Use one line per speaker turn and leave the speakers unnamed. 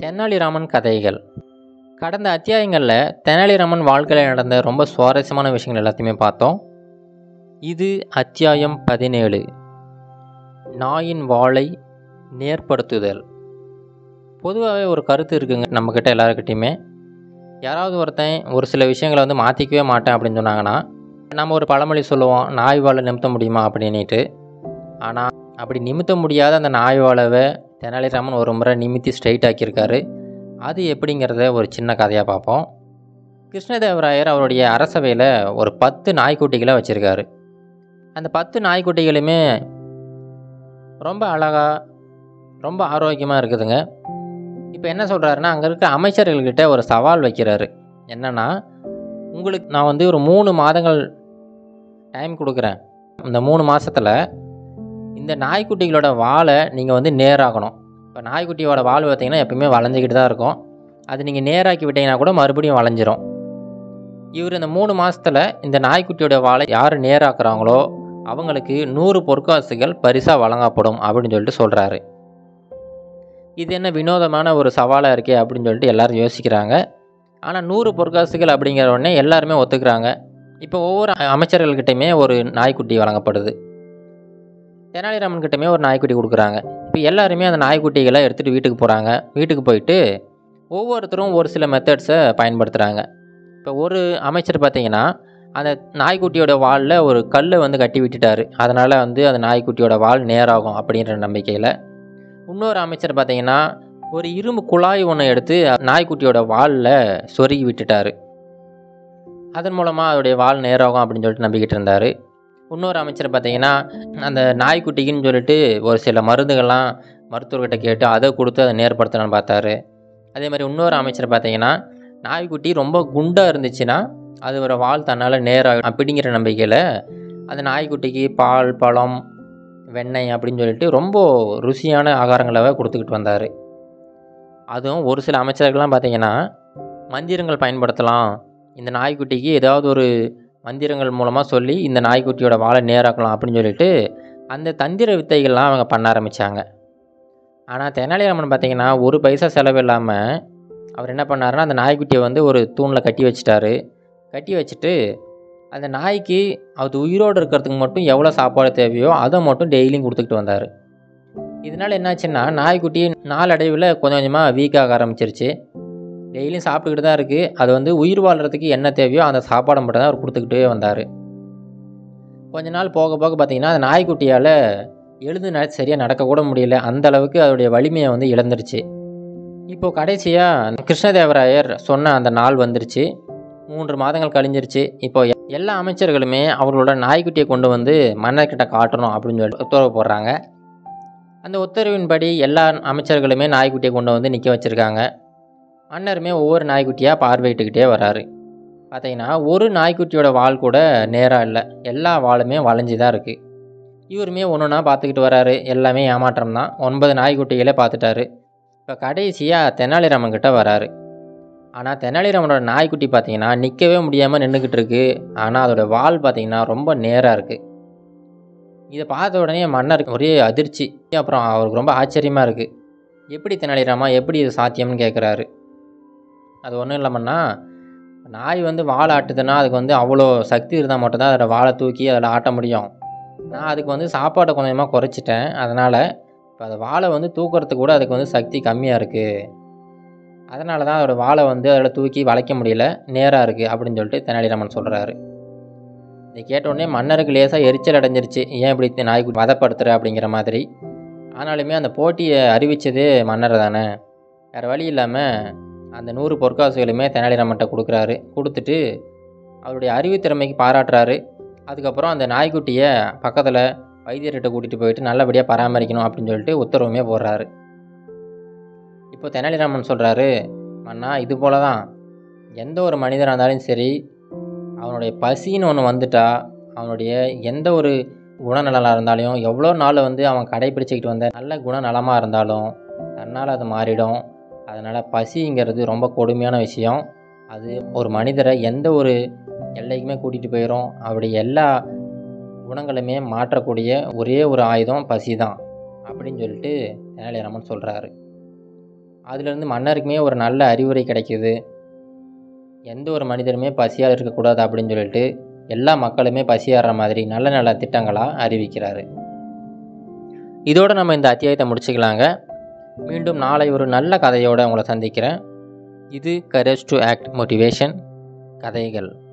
தெனாலிராமன் கதைகள் கடந்த அத்தியாயங்களில் தெனாலிராமன் வாழ்க்கையில் நடந்த ரொம்ப சுவாரஸ்யமான விஷயங்கள் எல்லாத்தையுமே பார்த்தோம் இது அத்தியாயம் பதினேழு நாயின் வாளை நேர்படுத்துதல் பொதுவாகவே ஒரு கருத்து இருக்குங்க நம்மக்கிட்ட எல்லாருக்கிட்டையுமே யாராவது ஒருத்தன் ஒரு சில விஷயங்களை வந்து மாற்றிக்கவே மாட்டேன் அப்படின்னு சொன்னாங்கன்னா நம்ம ஒரு பழமொழி சொல்லுவோம் நாய் வாழை நிமித்த முடியுமா அப்படின்ட்டு ஆனால் அப்படி நிமித்த முடியாத அந்த நாய் வாழவை தெனாலிராமன் ஒரு முறை நிமித்தி ஸ்ட்ரைட் ஆக்கியிருக்காரு அது எப்படிங்கிறத ஒரு சின்ன கதையாக பார்ப்போம் கிருஷ்ணதேவராயர் அவருடைய அரசவையில் ஒரு பத்து நாய்க்குட்டிகளை வச்சுருக்காரு அந்த பத்து நாய்க்குட்டிகளுமே ரொம்ப அழகாக ரொம்ப ஆரோக்கியமாக இருக்குதுங்க இப்போ என்ன சொல்கிறாருன்னா அங்கே இருக்க அமைச்சர்கள்கிட்ட ஒரு சவால் வைக்கிறாரு என்னென்னா உங்களுக்கு நான் வந்து ஒரு மூணு மாதங்கள் டைம் கொடுக்குறேன் இந்த மூணு மாதத்தில் இந்த நாய்க்குட்டிகளோட வாலை நீங்கள் வந்து நேராகணும் இப்போ நாய்க்குட்டியோட வால் பார்த்தீங்கன்னா எப்பயுமே வளைஞ்சிக்கிட்டு தான் இருக்கும் அது நீங்கள் நேராக்கி விட்டீங்கன்னா கூட மறுபடியும் வளைஞ்சிரும் இவர் இந்த மூணு மாதத்தில் இந்த நாய்க்குட்டியோட வாலை யார் நேராக்குறாங்களோ அவங்களுக்கு நூறு பொற்காசுகள் பரிசாக வழங்கப்படும் அப்படின்னு சொல்லிட்டு சொல்கிறாரு இது என்ன வினோதமான ஒரு சவாலாக இருக்கே அப்படின்னு சொல்லிட்டு எல்லாரும் யோசிக்கிறாங்க ஆனால் நூறு பொற்காசுகள் அப்படிங்கிற உடனே எல்லாருமே ஒத்துக்கிறாங்க இப்போ ஒவ்வொரு அமைச்சர்கள்கிட்டையுமே ஒரு நாய்க்குட்டி வழங்கப்படுது தெனாலிராமன் கிட்டமே ஒரு நாய்க்குட்டி கொடுக்குறாங்க இப்போ எல்லாருமே அந்த நாய்க்குட்டிகளை எடுத்துகிட்டு வீட்டுக்கு போகிறாங்க வீட்டுக்கு போயிட்டு ஒவ்வொருத்தரும் ஒரு சில மெத்தட்ஸை பயன்படுத்துகிறாங்க இப்போ ஒரு அமைச்சர் பார்த்தீங்கன்னா அந்த நாய்க்குட்டியோட வாலில் ஒரு கல்லை வந்து கட்டி விட்டுட்டாரு அதனால் வந்து அந்த நாய்க்குட்டியோட வால் நேராகும் அப்படின்ற நம்பிக்கையில் இன்னொரு அமைச்சர் பார்த்தீங்கன்னா ஒரு இரும்பு குழாய் ஒன்று எடுத்து நாய்க்குட்டியோட வாலில் சொருகி விட்டுட்டாரு அதன் மூலமாக அதோடைய வால் நேராகும் அப்படின்னு சொல்லிட்டு நம்பிக்கிட்டு இருந்தார் இன்னொரு அமைச்சர் பார்த்தீங்கன்னா அந்த நாய்க்குட்டிக்குன்னு சொல்லிட்டு ஒரு சில மருந்துகள்லாம் மருத்துவர்கிட்ட கேட்டு அதை கொடுத்து அதை நேர்படுத்தலான்னு பார்த்தாரு அதே மாதிரி இன்னொரு அமைச்சர் பார்த்தீங்கன்னா நாய்க்குட்டி ரொம்ப குண்டாக இருந்துச்சுன்னா அது ஒரு வால் தன்னால் நேராக அப்படிங்கிற நம்பிக்கையில் அந்த நாய்க்குட்டிக்கு பால் பழம் வெண்ணெய் அப்படின்னு சொல்லிட்டு ரொம்ப ருசியான ஆகாரங்களை கொடுத்துக்கிட்டு வந்தார் அதுவும் ஒரு சில அமைச்சர்கள்லாம் பார்த்தீங்கன்னா மந்திரங்கள் பயன்படுத்தலாம் இந்த நாய்க்குட்டிக்கு ஏதாவது ஒரு மந்திரங்கள் மூலமாக சொல்லி இந்த நாய்க்குட்டியோட வாழை நேராக்கலாம் அப்படின்னு சொல்லிட்டு அந்த தந்திர வித்தைகள்லாம் அவங்க பண்ண ஆரம்பித்தாங்க ஆனால் தெனாலிராமன் பார்த்தீங்கன்னா ஒரு பைசா செலவு இல்லாமல் அவர் என்ன பண்ணாருன்னா அந்த நாய்க்குட்டியை வந்து ஒரு தூணில் கட்டி வச்சிட்டாரு கட்டி வச்சுட்டு அந்த நாய்க்கு அது உயிரோடு இருக்கிறதுக்கு மட்டும் எவ்வளோ சாப்பாடு தேவையோ அதை மட்டும் டெய்லியும் கொடுத்துக்கிட்டு வந்தார் இதனால் என்னாச்சுன்னா நாய்க்குட்டி நாளடைவில் கொஞ்சம் கொஞ்சமாக வீக்காக ஆரம்பிச்சிருச்சு டெய்லியும் சாப்பிட்டுக்கிட்டு தான் இருக்குது அது வந்து உயிர் வாழ்கிறதுக்கு என்ன தேவையோ அந்த சாப்பாடை மட்டும் தான் அவர் கொடுத்துக்கிட்டே வந்தார் கொஞ்ச நாள் போக போக பார்த்திங்கன்னா அந்த நாய்க்குட்டியால் எழுந்து ந சரியாக நடக்கக்கூட முடியல அந்த அளவுக்கு அதோடைய வலிமையை வந்து இழந்துருச்சு இப்போது கடைசியாக கிருஷ்ணதேவராயர் சொன்ன அந்த நாள் வந்துருச்சு மூன்று மாதங்கள் கழிஞ்சிருச்சு இப்போ எல்லா அமைச்சர்களுமே அவர்களோட நாய்க்குட்டியை கொண்டு வந்து மன்னர்கிட்ட காட்டணும் அப்படின்னு சொல்லிட்டு உத்தரவு போடுறாங்க அந்த உத்தரவின்படி எல்லா அமைச்சர்களுமே நாய்க்குட்டியை கொண்டு வந்து நிற்க வச்சுருக்காங்க மன்னருமே ஒவ்வொரு நாய்க்குட்டியாக பார்வையிட்டுக்கிட்டே வராரு பார்த்தீங்கன்னா ஒரு நாய்க்குட்டியோட வால் கூட நேராக இல்லை எல்லா வாளுமே வளைஞ்சி தான் இருக்குது இவருமே ஒன்று ஒன்றா பார்த்துக்கிட்டு வராரு எல்லாமே ஏமாற்றம் தான் ஒன்பது நாய்க்குட்டிகளே பார்த்துட்டாரு இப்போ கடைசியாக தெனாலிராமன் கிட்ட வராரு ஆனால் தெனாலிராமனோட நாய்க்குட்டி பார்த்தீங்கன்னா நிற்கவே முடியாமல் நின்றுக்கிட்டு இருக்கு ஆனால் அதோட வால் பார்த்தீங்கன்னா ரொம்ப நேராக இருக்குது இதை பார்த்த உடனே மன்னருக்கு ஒரே அதிர்ச்சி அப்புறம் அவருக்கு ரொம்ப ஆச்சரியமாக இருக்குது எப்படி தெனாலிராமா எப்படி இது சாத்தியம்னு கேட்குறாரு அது ஒன்றும் இல்லாமன்னா நாய் வந்து வாழை ஆட்டுதுன்னா அதுக்கு வந்து அவ்வளோ சக்தி இருந்தால் மட்டும்தான் அதோட வாழை தூக்கி அதில் ஆட்ட முடியும் நான் அதுக்கு வந்து சாப்பாட்டை கொஞ்சமாக குறைச்சிட்டேன் அதனால் இப்போ அதை வாழை வந்து தூக்கிறதுக்கு கூட அதுக்கு வந்து சக்தி கம்மியாக இருக்குது அதனால தான் அதோட வாழை வந்து அதில் தூக்கி வளைக்க முடியல நேராக இருக்குது அப்படின்னு சொல்லிட்டு தெனாலிராமன் சொல்கிறாரு இதை கேட்டோடனே மன்னருக்கு லேசாக எரிச்சல் அடைஞ்சிருச்சு ஏன் இப்படி நாய்க்குட்டி வதப்படுத்துகிற அப்படிங்கிற மாதிரி ஆனாலுமே அந்த போட்டியை அறிவித்ததே மன்னர் தானே வேறு வழி இல்லாமல் அந்த நூறு பொற்காசுகளுமே தெனாலிராமன்ட்ட கொடுக்குறாரு கொடுத்துட்டு அவருடைய அறிவுத்திறமைக்கு பாராட்டுறாரு அதுக்கப்புறம் அந்த நாய்க்குட்டியை பக்கத்தில் வைத்தியர்கிட்ட கூட்டிகிட்டு போயிட்டு நல்லபடியாக பராமரிக்கணும் அப்படின்னு சொல்லிட்டு உத்தரவுமே போடுறாரு இப்போ தெனாலிராமன் சொல்கிறாரு மன்னா இது போல தான் எந்த ஒரு மனிதராக இருந்தாலும் சரி அவனுடைய பசின்னு ஒன்று வந்துட்டா அவனுடைய எந்த ஒரு குணநலனாக இருந்தாலும் எவ்வளோ நாள் வந்து அவன் கடைப்பிடிச்சிக்கிட்டு வந்த நல்ல குணநலமாக இருந்தாலும் தன்னால் அது மாறிடும் அதனால் பசிங்கிறது ரொம்ப கொடுமையான விஷயம் அது ஒரு மனிதரை எந்த ஒரு எல்லைக்குமே கூட்டிகிட்டு போயிடும் அவருடைய எல்லா குணங்களுமே மாற்றக்கூடிய ஒரே ஒரு ஆயுதம் பசி தான் அப்படின்னு சொல்லிட்டு தெனாலிராமன் சொல்கிறாரு அதுலேருந்து மன்னருக்குமே ஒரு நல்ல அறிவுரை கிடைக்கிது எந்த ஒரு மனிதருமே பசியாக இருக்கக்கூடாது அப்படின்னு சொல்லிட்டு எல்லா மக்களுமே பசியாடுற மாதிரி நல்ல நல்ல திட்டங்களாக அறிவிக்கிறாரு இதோடு நம்ம இந்த அத்தியாயத்தை முடிச்சுக்கலாங்க மீண்டும் நாளை ஒரு நல்ல கதையோடு உங்களை சந்திக்கிறேன் இது கரேஜ் டு ஆக்ட் மோட்டிவேஷன் கதைகள்